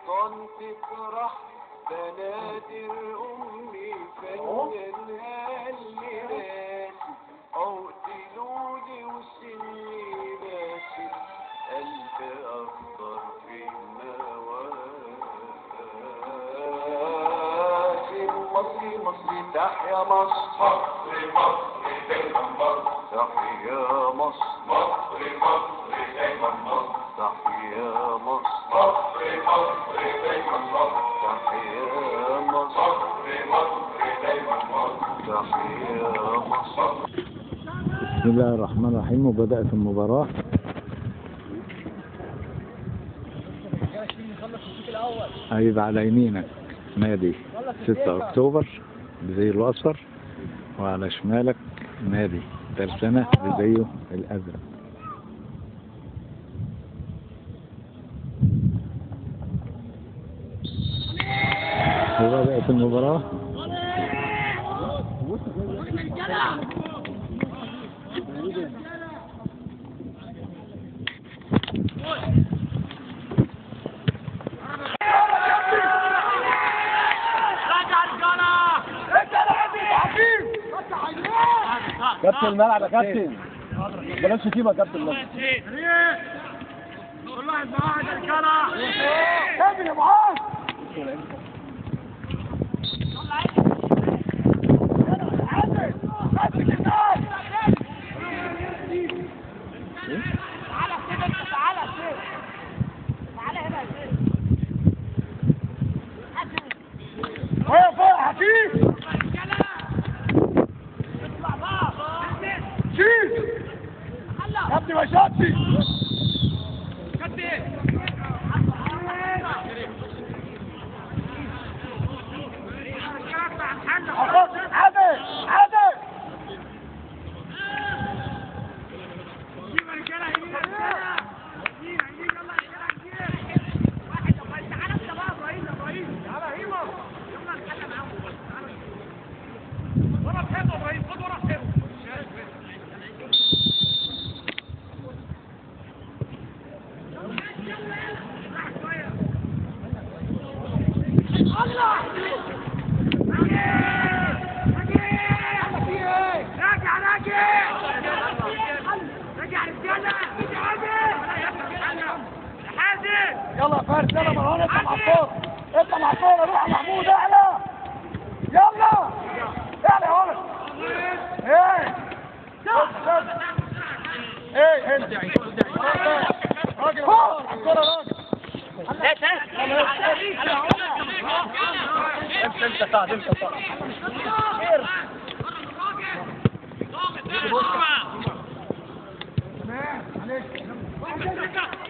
الأوطان تفرح بنادر أمي فنانها اللي ناس اقتلوني وسني باسل قلب أخضر في مواسم مصري مصري تحيا مصر مصر مصر دايما مصر تحيا مصر مصر مصر دايما مصر تحيا مصر مصر مصر دايما مصر تحيا مصر مصر مصر دايما مصر تحيا مصر بسم الله الرحمن الرحيم وبدأت المباراة هيبقى على يمينك نادي 6 أكتوبر بزيه الأصفر وعلى شمالك نادي ترسانة بزيه الأزرق وبدأت المباراة كابتن الملعب يا كابتن بلاش شتيمه يا كابتن بلاش كابتن يا معاذ فوق فوق حكيم شيل كابتن ما شاطش عادل عادل يلا يا فارس يلا مروان اطلع مع الكورة اطلع مع الكورة روح يا محمود اعلى يلا اعلى يا ولد ايه بص، بص. ايه انت راجل فوق على الكورة راجل امشي انت سعد امشي سعد تمام معلش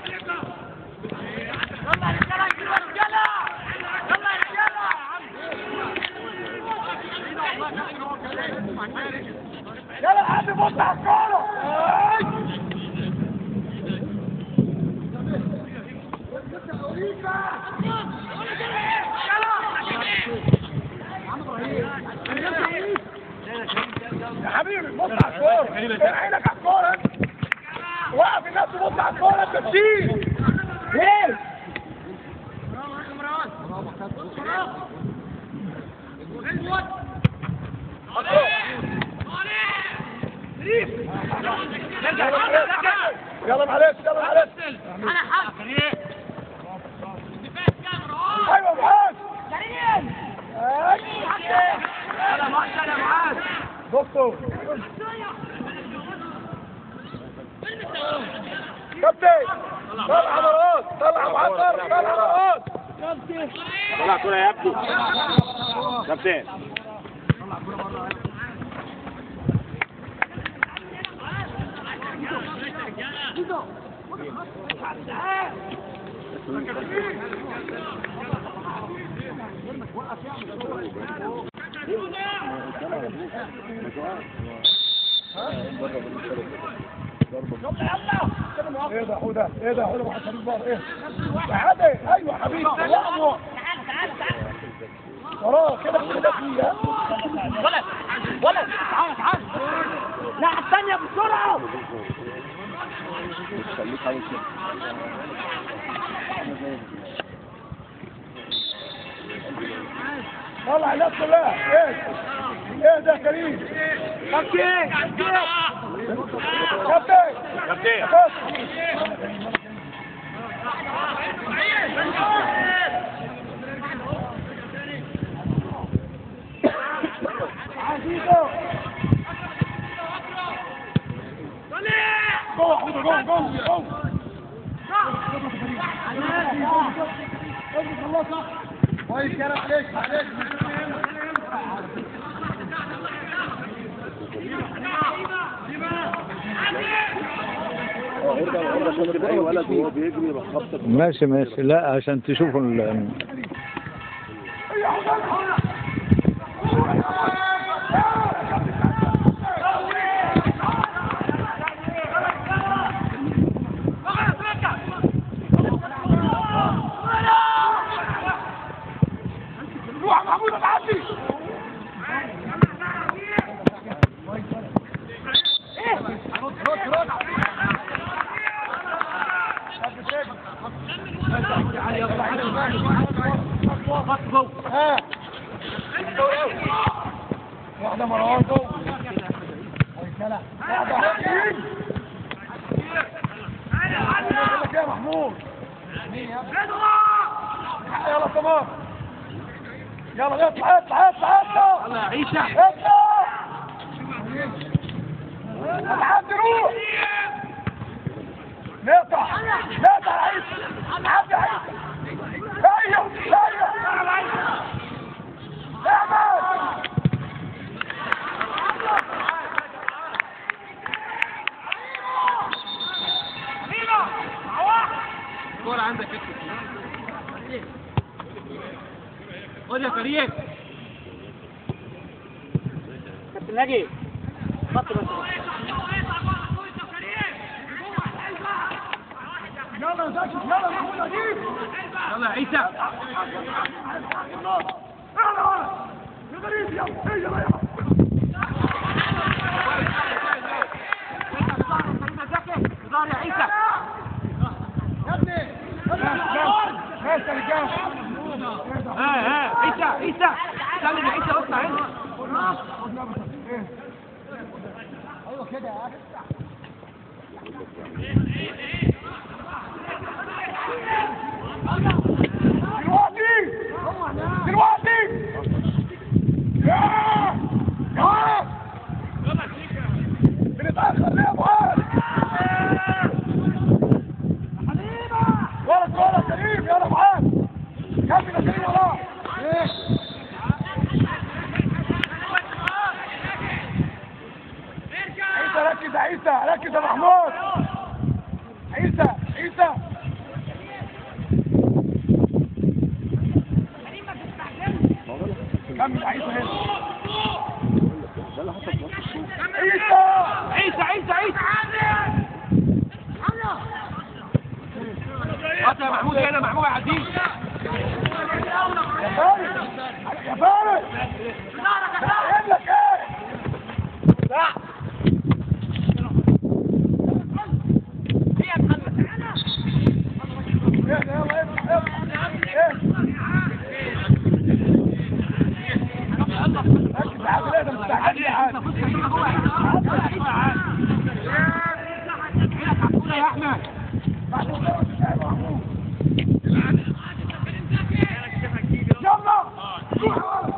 يلا يا عم بص على الكورة يا حبيبي بص على الكورة ارفع عينك على الكورة وقف الناس تبص على الكورة انت تشيل ايه يلا معلش يلا معلش ايوه معاذ يلا معاذ يا معاذ دكتور كابتن طلع مرات طلع معطر طلع مرات طلع كرة يا ابني كابتن ايه ده حوده ايه ده حوده واحد خليل بقى ايه عادي ايوه حبيبي وقفوا وراه كده كده فيها ولد ولد تعال تعال لا الثانية بسرعة طلع الناس كلها ايه ايه ده كريم كابتن كابتن كابتن بس عزيزو جوه حوضه جوه جوه جوه كويس يا رب عليك عليك اي ولد وهو بيجري يروح خبطك ماشي ماشي لا عشان تشوفوا ال- روح يا محمود اتعدي ها واحدة مروان جوه واحدة حكيم بقول لك ايه يا محمود يلا تمام يلا اطلع اطلع اطلع اطلع يلا يا عيسى اطلع اتعدي روح نقطع نقطع يا عيسى عدي يا عيسى ايوه ايوه اعمل الكورة عندك انت خد يا كريم كابتن ناجي خط بس يلا يا زكي يلا يا محمود اجيب يلا يا عيسى يلا يلا يا غريب يلا هي يلا يلا ظهر يا عيسى بس يا رجال ها ها عيسى عيسى سلم يا عيسى اطلع هنا ايوه كده يا اخي دلوقتي دلوقتي يا يا بنتأخر ليه يا ابو علي ولد ولد كريم يلا ابو علي كمل يا كريم وراه ايه عيسى ركز يا عيسى ركز يا محمود عيسى عيسى كمل يا عيسى هنا عيسى عيسى عيسى عيسى حط يا محمود هنا محمود يا عزيز يا فارس يا فارس قايل لك ايه يلا يلا يلا ركز على الولاد المستعجلين يا عادل يا احمد يلا روح يا ولد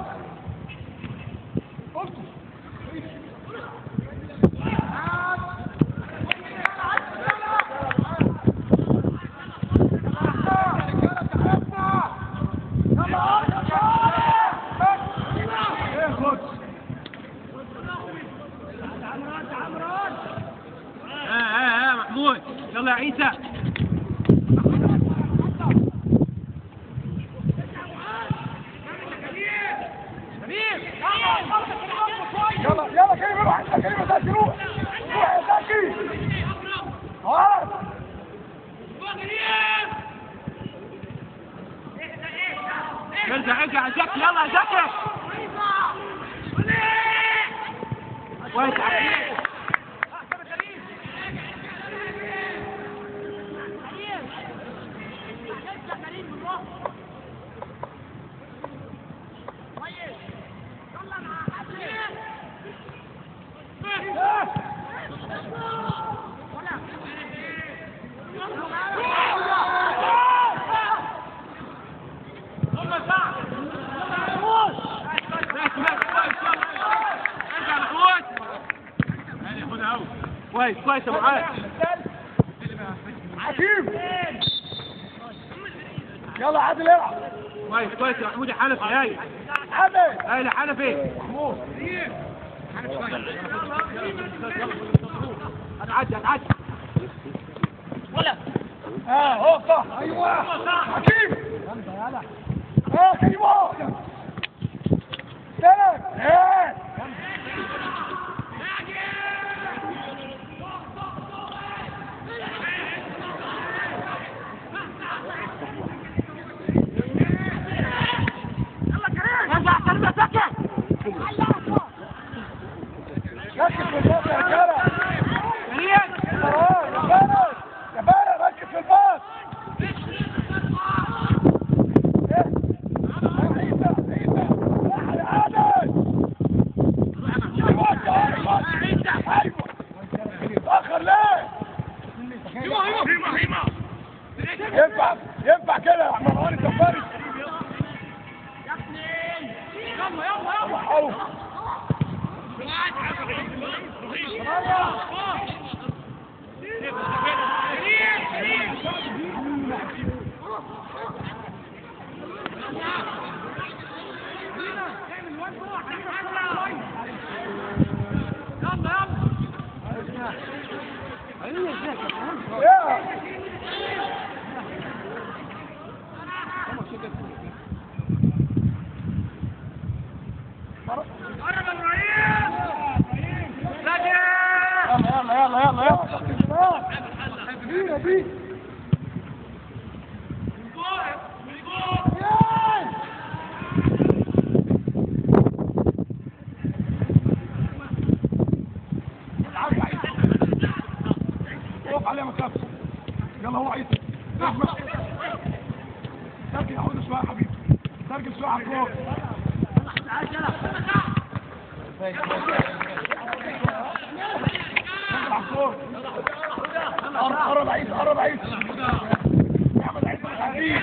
ها ها ها محمود يلا يا عيسى يلا يلا كريم روح انت كريم يا زكي روح روح يا زكي خلاص ارجع ارجع يا زكي يلا يا زكي كويس يا عزيز كويس كويس يا معاذ حكيم يلا عادل العب كويس كويس يا محمود يا حنفي هاي عادل هاي يا حنفي هتعدي هتعدي اه هو صح ايوه حكيم اه ايوه ثلاث ايه ركز في الباص يا رجاله اه يا فارس يا فارس ركز في الباص ايه عيسى عيسى راح يا عادل ايوه ايوه ايوه اتاخر ليه ينفع ينفع كده يا مروان انت فارس حلو يا يلا يلا يلا يلا يلا دي وقف عليه مسافة يلا هو عيسى اسمع سجل يا حوده شوية يا حبيبي سجل شوية على الجول سجل على الجول قرب قرب عيسى قرب عيسى احمد عيسى الحديد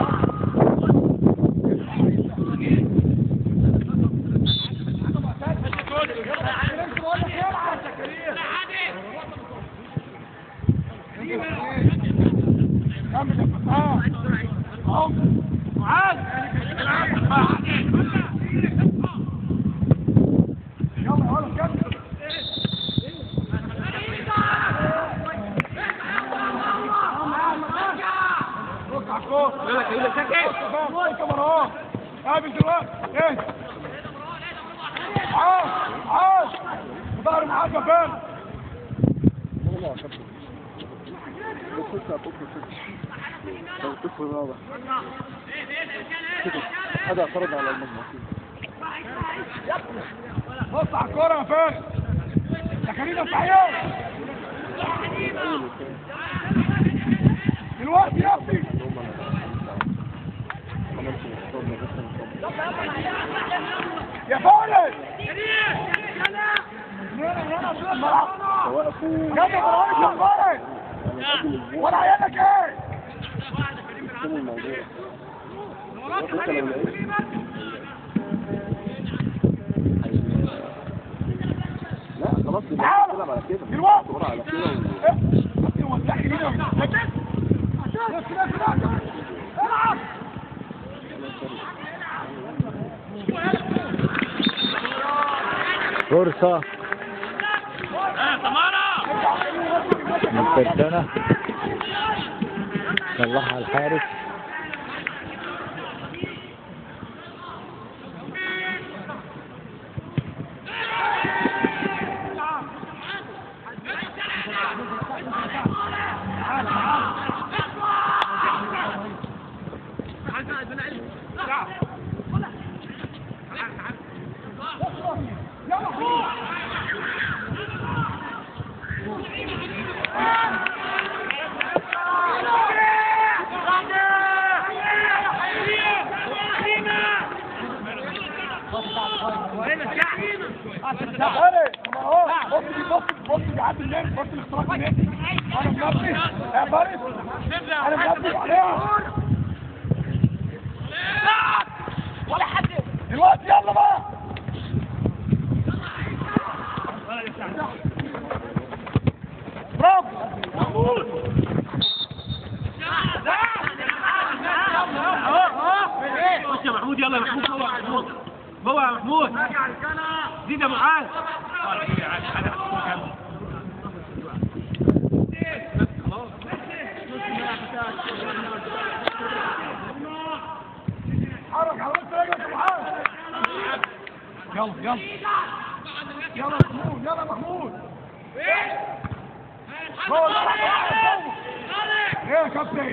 كمل يا فتاة اهو يلا يا ولد كمل رد على الكورة يقول لك يقول لك سكت فاهم كمان اهو قابل دلوقتي ايه عاش عاش ظهر معاك يا فندم هذا فرض على المجموعة بص على الكورة يا فندم يا كريم صحيح دلوقتي يا ابني يا فارس وقفوا كم يا فارس يا فارس ولا عيالك ايه يحسموا الموضوع انت لو لقيت لا خلاص يبقى تعال. تلعب على كده دلوقتي تدور على كده و- ايه وزعي مين العب فرصة مبتدنة طلعها الحارس يا فارس اهو بص دي بص بص دي عدل منين بص الاختراق منين انا بنفسي يا فارس انا بنفسي عليها خش يا محمود يلا يا محمود هو يا محمود هو يا محمود زيد يا معاذ حرك حرك رجلك يا معاذ يلا يلا يلا محمود يلا محمود هو اللي راح يلعب جوه. ايه يا كابتن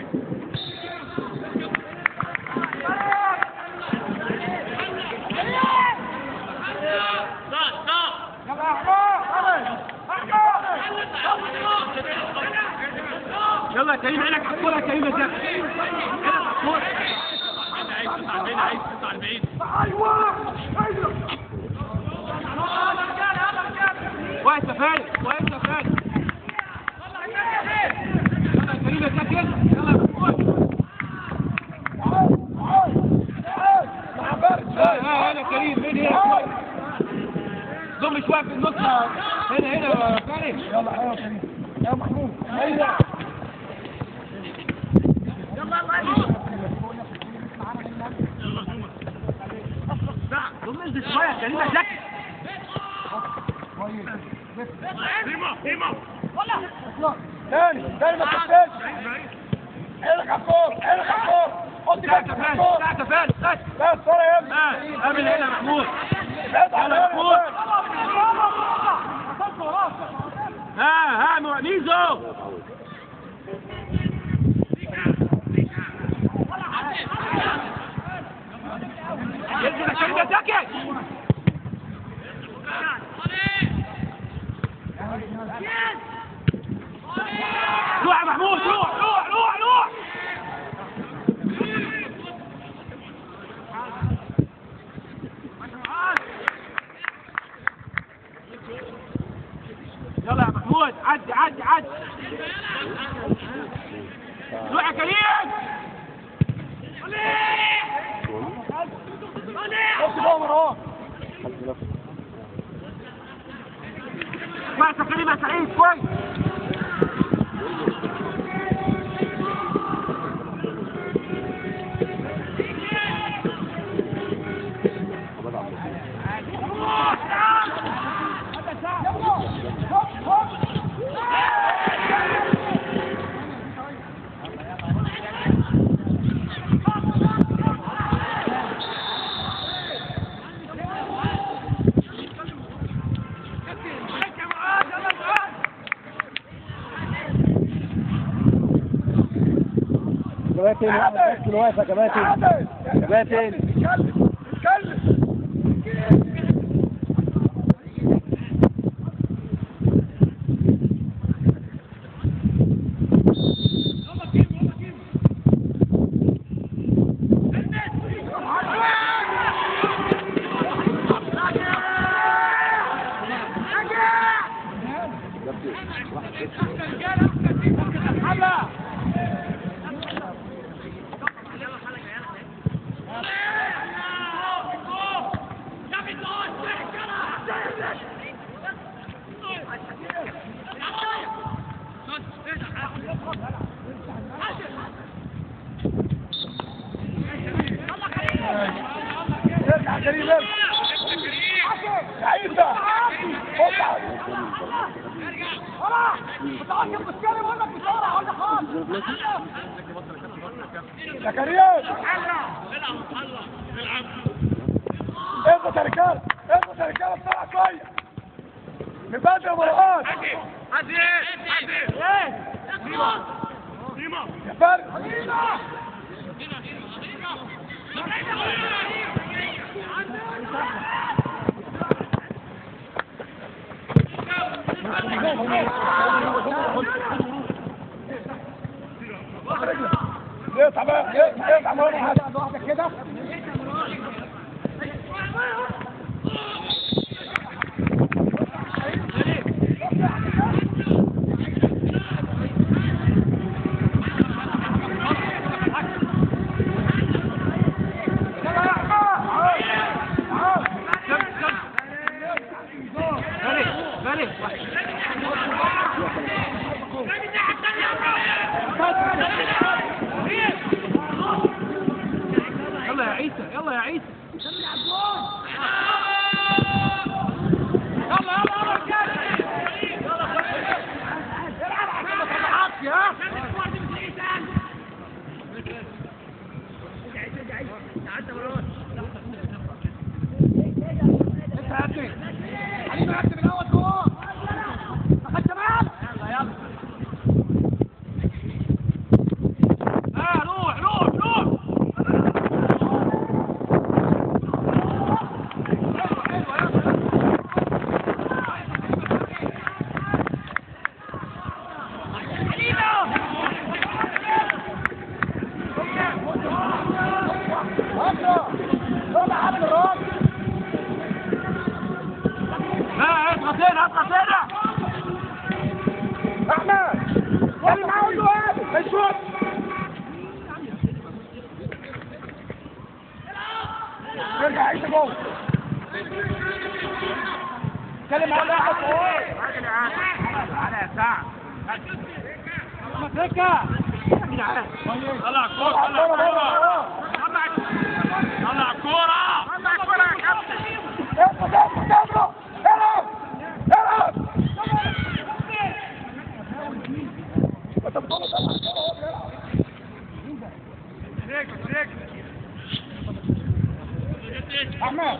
يلا يا احمد يلا يا كريم عينك على الكوره يا كريم يا زكي عينك على الكوره ايوه ايوه واقف يا فارس واقف يا فارس يلا يا كريم يا زكي يلا يا محمود مع فارس ها ها هنا كريم فين هنا شوية. ضم شويه في النص هنا هنا يا فارس يلا يا كريم يا محمود ايوه ضم انزل شويه يا كريم يا زكي تاني تاني ما تنساش عينك على الكورة عينك على الكورة حط ساعة جنبك يا على الكورة فارس ساعة يا فارس بس بس صار يا ابني ها قابل هنا يا محمود ابعد عن يلا يا هنا محمود. بس. ها ها ميزو ينزل يا كريم يا زكي روح يا محمود روح روح روح روح يلا يا محمود عدي عدي عدي روح يا كريم بص بقى مروان كويس يا كريم يا سعيد كويس كباتن واقف واقف يا كباتن كباتن اتكلم اتكلم ارجع كريم ارجع يا عيسى اطلع يا كريم اضغط يا رجاله اضغط يا رجاله بسرعه شويه من بدري يا مروان يا فارس اقطع بقى اقطع مروان واحده كده فارس فارس عيسى يلا يا عيسى يلا يلا يلا رجاله العب عشان ما تضيعش ها انت يا ابني حبيبي يا ابني من اول جوه اخدت بالك يلا يلا اه روح روح روح ها اضغط هنا اضغط هنا احمد خلي معاه قول له ايه الشوط ارجع عيش جوه اتكلم معاه لاعب راجل يا عم تعالى يا سعد مسكة طلع الكورة طلع الكورة طلع الكورة طلع الكورة يا كابتن اضغط اضغط اضغط العب العب انت بتقول احمد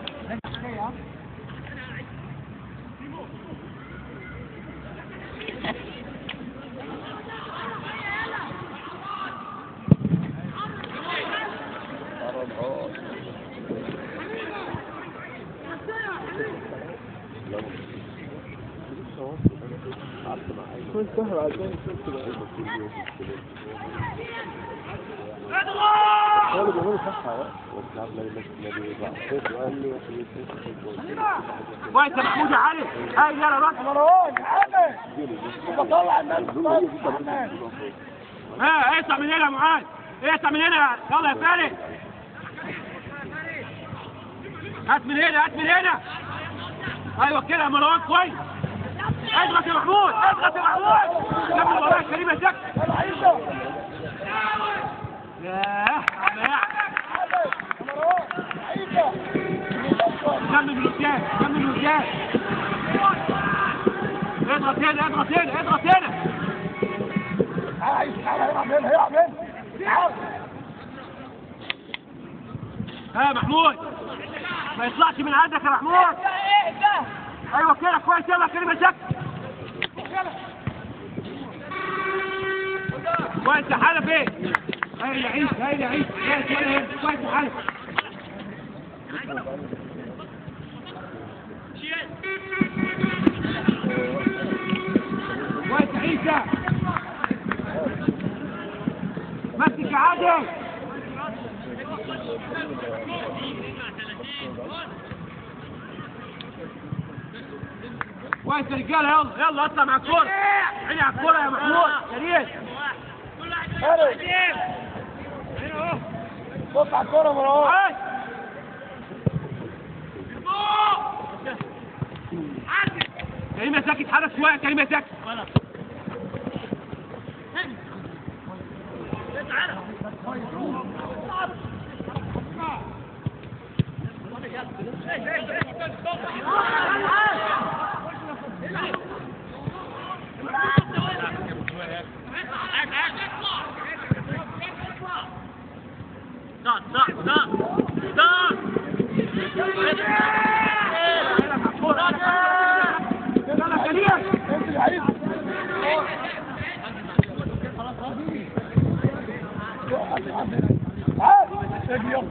كويس يا محمود يا علي هاي يلا روح مروان عامل بطلع الناس احمد ها اطلع من هنا يا معاذ اطلع من هنا يلا يا فارس هات من هنا هات من هنا ايوه كده يا مروان كويس اضغط يا محمود اضغط يا محمود كمل ورايا كريم يا زكي عيشه ياه عمال. مروان عيشه كمل من قدام كمل من قدام اضغط هنا اضغط هنا اضغط هنا تعالى عيشه تعالى هيلعب هنا هيلعب هنا تعالى ها يا محمود ما يطلعش من عندك يا محمود ايوه كده كويس يلا يا كريم يا زكي كويس يا حنفي هاي يا عيسى هاي يا عيسى كويس يلا هنا كويس يا حنفي كويس يا عيسى مسك يا عادل كويس يا رجاله يلا يلا اطلع مع الكوره عيني على الكوره يا محمود يا ريت فارس بص على الكوره مروان عاش. كريم يا زكي اتحرك شويه كريم يا زكي Stop, stop, stop, stop! يلا كريم انزل يا عيسى تعال اجي يلا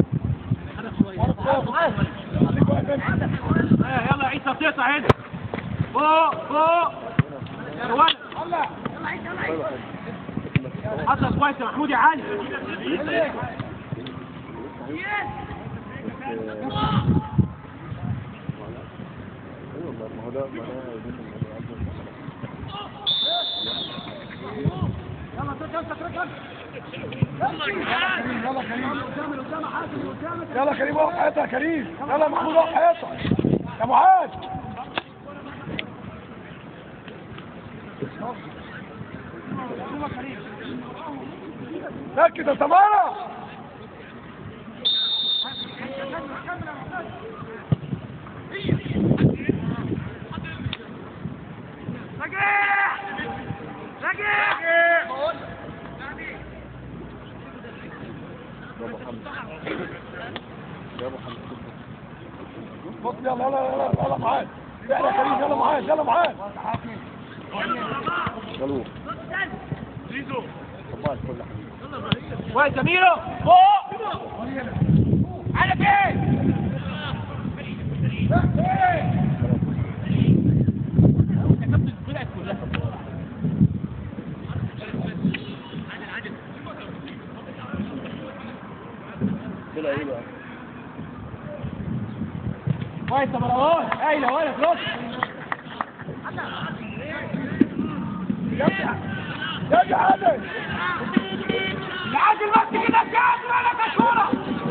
خليك واقف انت. آه، يلا يا عيسى تقطع هنا فوق فوق يا ولد طلع حصل كويس يا محمود يا علي يلا ترك انت ترك انت يلا كريم يلا كريم اقف حياتها يا كريم يلا محمود اقف حياتها يا معاذ ركز يا سمارة بص يلا يلا يلا يلا معاك يلا كريم يلا معاك يلا معاك كويس يا ميرو فوق على فين كويس يا مروان هايله ولا كروس يا عادل عادل بس كده جاد ولا كشوره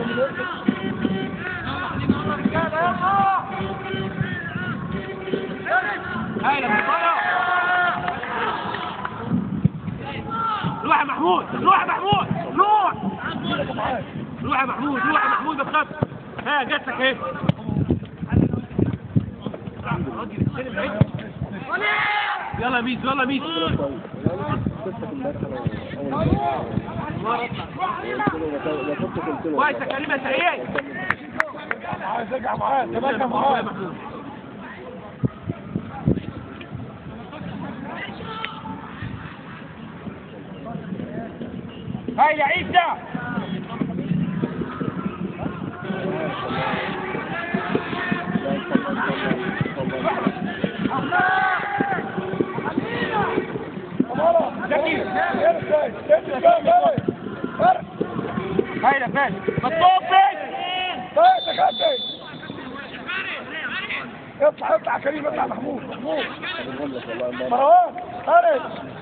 هايله مصطفى روح يا محمود روح يا محمود روح روح يا محمود روح يا محمود بخف ها جات لك ايه يلا يا ميس يلا يا ميس كويس يا كريم يا سعيد عايز ارجع معاك تبقى معاك هاي يا عيسى جميل هاي يا فاش مطلوب فين اطلع اطلع كريم اطلع محمود محمود مروان خارج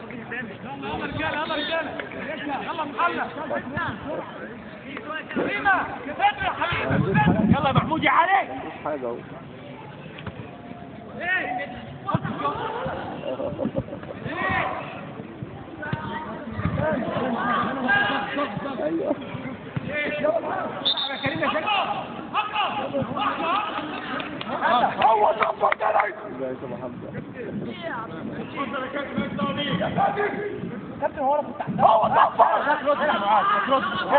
يلا يا محمود يا علي هو صفر كريم هو صفر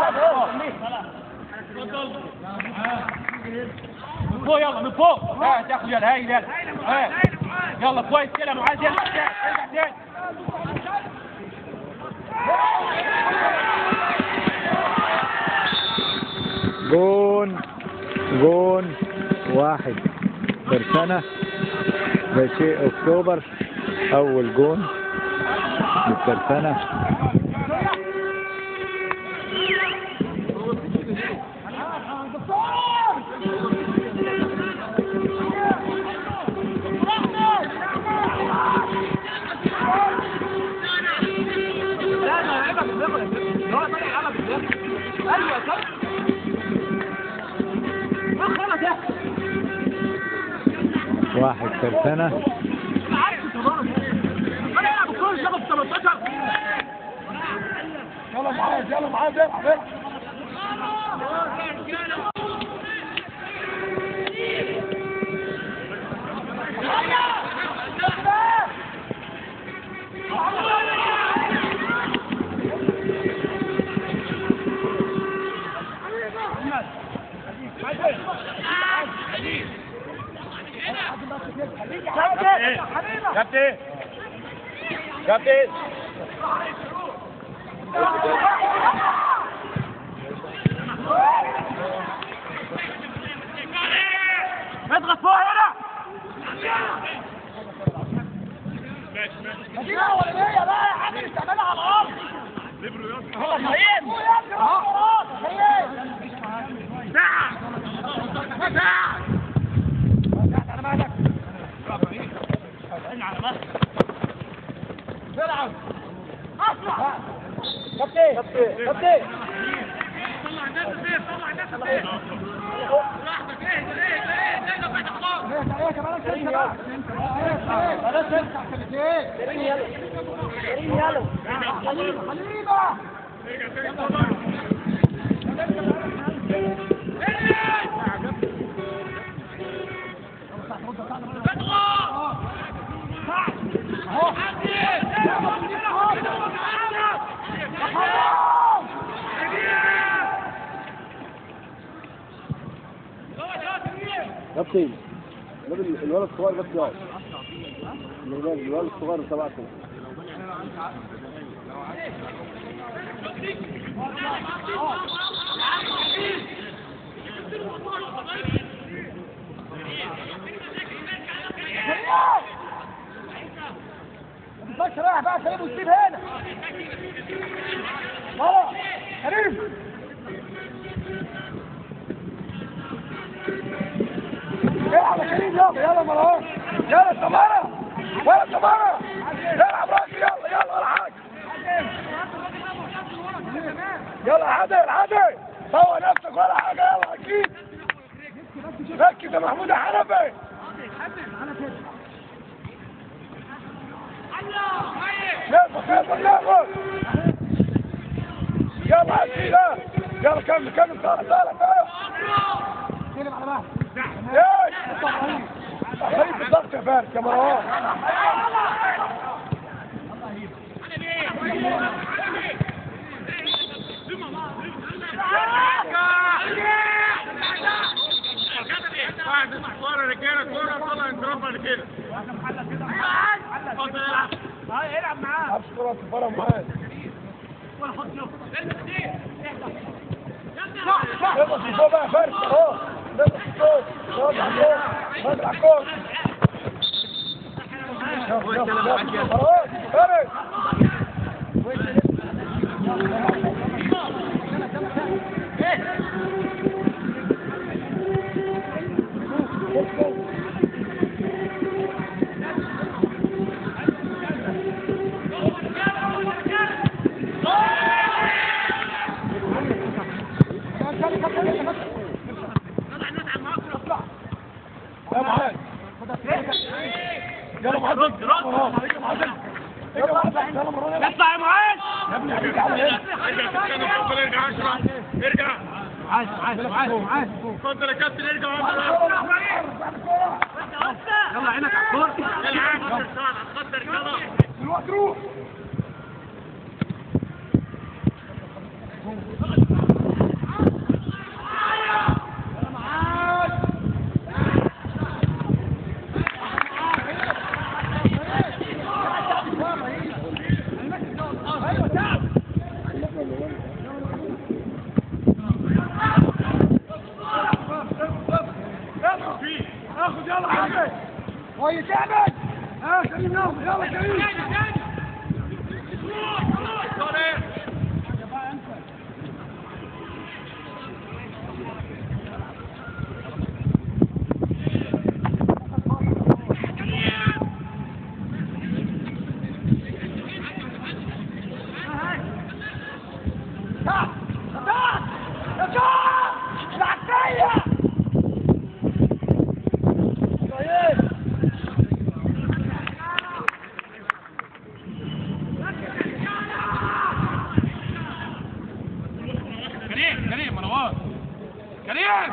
من فوق يلا من فوق ها تاخد يلا هاي يلا ها يلا كويس كده يا معاذ يلا ارجع تاني جون جون واحد ترسانة بشيء اكتوبر اول جون للترسانة واحد ترسانة يلا معاك يلا معاك العب العب كابتن كابتن اضغط فوق هنا دي اولانيه بقى يا حبيبي تعملها على الارض هو صحيح كابتن الولد الولد الصغير بس يقعد الولد الولد الصغير تبعكم مش رايح بقى كريم وسيب هنا مرة كريم العب يا كريم يلا يلا مروان يلا سمارة ولا سمارة العب راجل يلا يلا ولا حاجة يلا عادل عادل سوى نفسك ولا حاجة يلا اكيد ركز يا محمود يا حنفي يلا يلا يلا يلا عزيز يلا كمل كمل طالع طالع طالع ايه خليك بالضغط يا فارس يا مروان كورة رجالة كورة طلع انضراب بعد كده اتفضل العب عبد الصلاة الفرع معاذ يلا في فوق بقى فارس اهو يلا في فوق يلا على الكوره يلا على الكوره يلا يلا يلا خلاص فارس يا معاذ يلا معاذ رد رد يلا معاذ يلا مروان يلا اطلع يا معاذ يا ابني هتيجي على هنا ارجع تتكلم اتفضل ارجع 10 ارجع معاذ معاذ معاذ معاذ اتفضل يا كابتن ارجع 10 يلا عينك على الكوره العب اتفضل رجاله الوقت روح اخذ يلا حبيبي كويس اعمل ها كريم يلا يلا كريم تعال تعال تعال العكاية كويس كريم كريم مروان كريم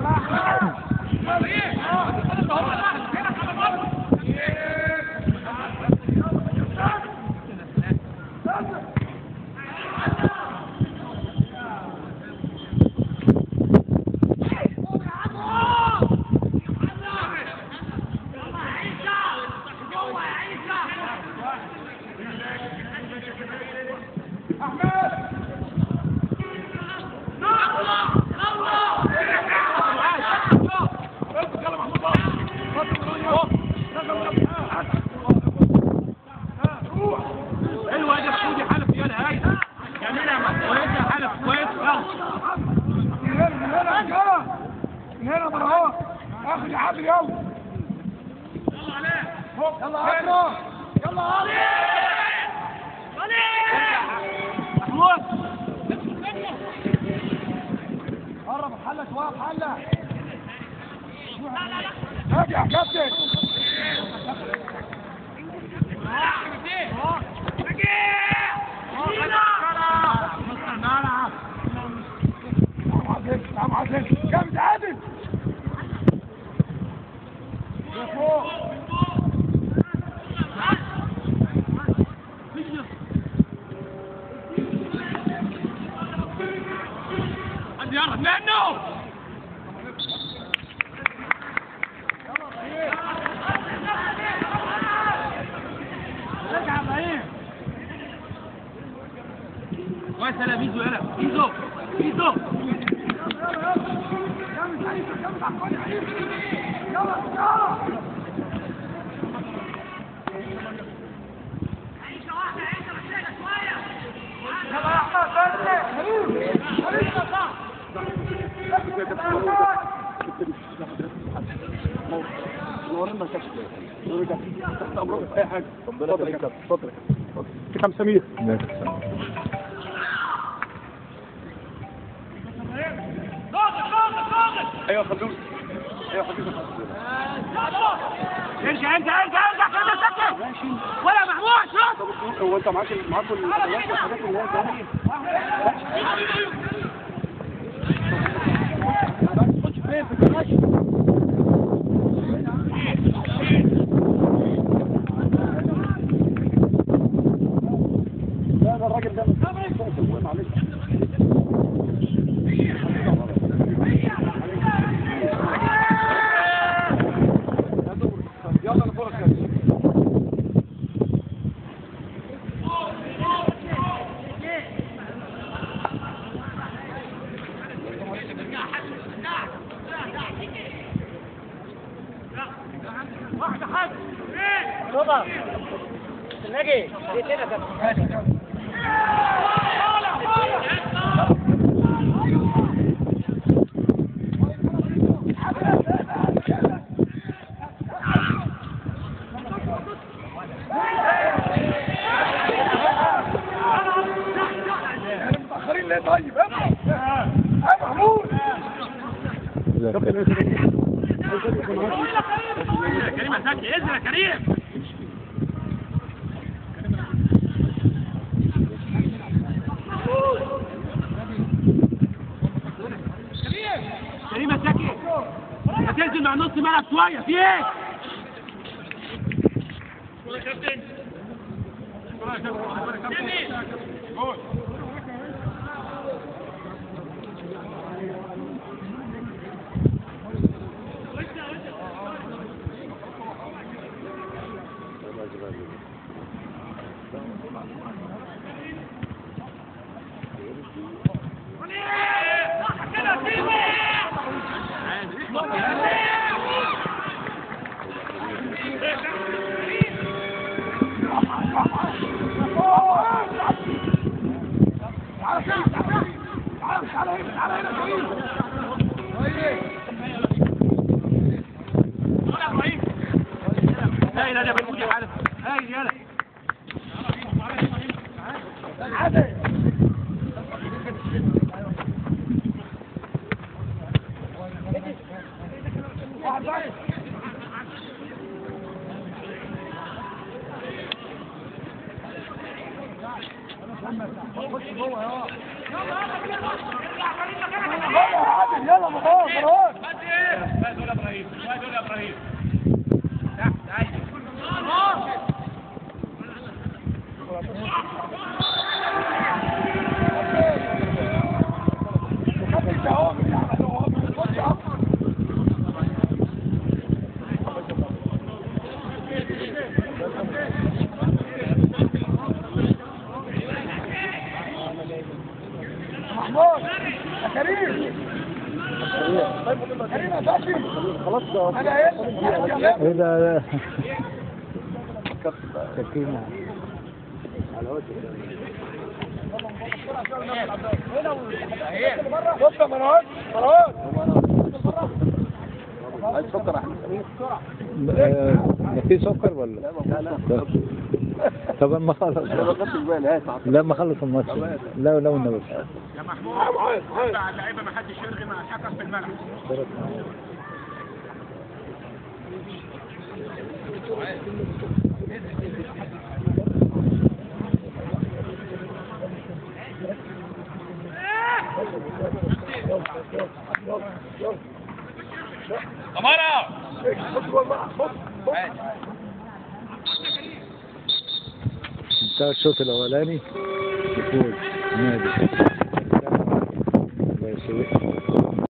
حلوه دي خدي حلف يلا هاي اعملها مع كويسه حلف كويس يلا من هنا من هنا يا رجاله من هنا مروان اخذ يا حبيبي يلا يلا اكرم يلا علي محمود قرب الحله شويه الحله هاجي يا كابتن تعال عزيز تعال عزيز جامد عادل يا فوق حد يعرف منه يلا يلا يلا يا احمد بس حبيبي نورنا كشف نورنا تحت امرك في اي حاجه اتفضل يا كابتن اتفضل كابتن سمير ايوه خلوه ايوه حبيبي ارجع انت ارجع ارجع كده سكت ولا محمود شوف هو انت معاك معاك الادوات والحاجات اللي هي الجايه لا ده الراجل ده معلش يلا نفرق يا متاخرين ليه طيب يا محمود كريم يا زكي انزل يا كريم كريم يا زكي ما تنزل مع نص ملعب شويه في ايه؟ هاي لا ده بنقول يا حالة هاي يلا يلا يا عادل يلا مروان مروان محمود يا كريم كريم يا زكي خلاص انا ايه ايه ده سكينة بص يا مروان مروان عايز تفكر يا احمد سمير آه، ده في سكر ولا؟ لا لا طب اما خلص انا ما خدتش بالي هات عطل. لا ما خلص الماتش لا لا والنبي يا محمود بتاع اللعيبه ما حدش يرغي مع الحكم في الملعب انتهى الشوط الاولاني يفوز نادي الله يسوي